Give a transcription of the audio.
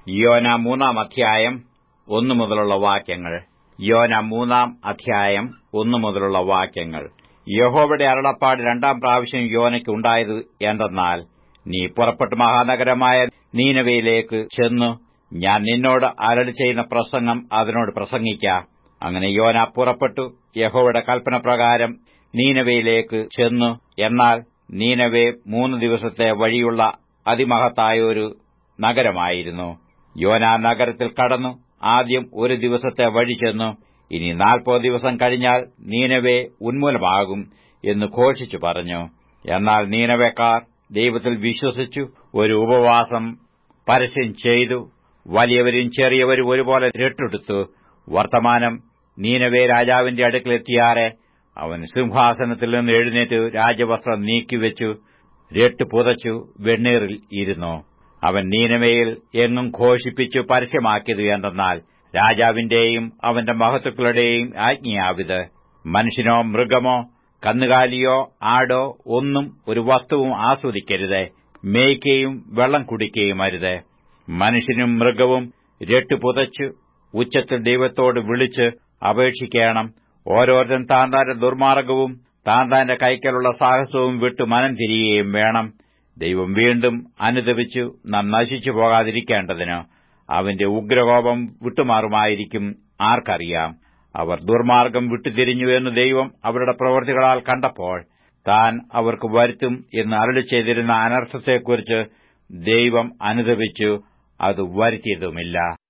യോന മൂന്നാം അധ്യായം ഒന്നു മുതലുള്ള വാക്യങ്ങൾ യോന മൂന്നാം അധ്യായം ഒന്നു മുതലുള്ള വാക്യങ്ങൾ യഹോവയുടെ അരുളപ്പാട് രണ്ടാം പ്രാവശ്യം യോനയ്ക്ക് ഉണ്ടായത് എന്തെന്നാൽ നീ പുറപ്പെട്ട് മഹാനഗരമായ നീനവയിലേക്ക് ചെന്നു ഞാൻ നിന്നോട് അരളി ചെയ്യുന്ന പ്രസംഗം അതിനോട് പ്രസംഗിക്ക അങ്ങനെ യോന പുറപ്പെട്ടു യഹോവയുടെ കൽപ്പന പ്രകാരം നീനവയിലേക്ക് ചെന്നു എന്നാൽ നീനവെ മൂന്ന് ദിവസത്തെ വഴിയുള്ള അതിമഹത്തായ ഒരു നഗരമായിരുന്നു യോന നഗരത്തിൽ കടന്നു ആദ്യം ഒരു ദിവസത്തെ വഴി ചെന്നു ഇനി നാൽപ്പത് ദിവസം കഴിഞ്ഞാൽ നീനവെ ഉന്മൂലമാകും എന്ന് ഘോഷിച്ചു പറഞ്ഞു എന്നാൽ നീനവേക്കാർ ദൈവത്തിൽ വിശ്വസിച്ചു ഒരു ഉപവാസം പരസ്യം ചെയ്തു വലിയവരും ചെറിയവരും ഒരുപോലെ രട്ടെടുത്തു വർത്തമാനം നീനവേ രാജാവിന്റെ അടുക്കലെത്തിയാറെ അവൻ സിംഹാസനത്തിൽ നിന്ന് എഴുന്നേറ്റ് രാജവസ്ത്രം നീക്കിവെച്ചു രട്ട് പുതച്ചു വെണ്ണീറിൽ ഇരുന്നു അവൻ നീനവയിൽ എങ്ങും ഘോഷിപ്പിച്ചു പരസ്യമാക്കിയത് എന്തെന്നാൽ രാജാവിന്റെയും അവന്റെ മഹത്തുക്കളുടെയും ആജ്ഞയാവിത് മനുഷ്യനോ മൃഗമോ കന്നുകാലിയോ ആടോ ഒന്നും ഒരു വസ്തുവും ആസ്വദിക്കരുത് മേയ്ക്കുകയും വെള്ളം കുടിക്കുകയും അരുത് മനുഷ്യനും മൃഗവും രട്ട് പുതച്ചു ഉച്ചത്തിൽ ദൈവത്തോട് വിളിച്ച് അപേക്ഷിക്കണം ഓരോരുത്തൻ താൻ താന്റെ ദുർമാർഗവും താൻ താന്റെ കൈക്കലുള്ള സാഹസവും വിട്ടു മനം തിരിയുകയും വേണം ദൈവം വീണ്ടും അനുദപിച്ചു നാം നശിച്ചു പോകാതിരിക്കേണ്ടതിന് അവന്റെ ഉഗ്രകോപം വിട്ടുമാറുമായിരിക്കും ആർക്കറിയാം അവർ ദുർമാർഗം വിട്ടുതിരിഞ്ഞു എന്ന് ദൈവം അവരുടെ പ്രവൃത്തികളാൽ കണ്ടപ്പോൾ താൻ അവർക്ക് വരുത്തും എന്ന് അരളി ചെയ്തിരുന്ന അനർത്ഥത്തെക്കുറിച്ച് ദൈവം അനുദപിച്ചു അത് വരുത്തിയതുമില്ല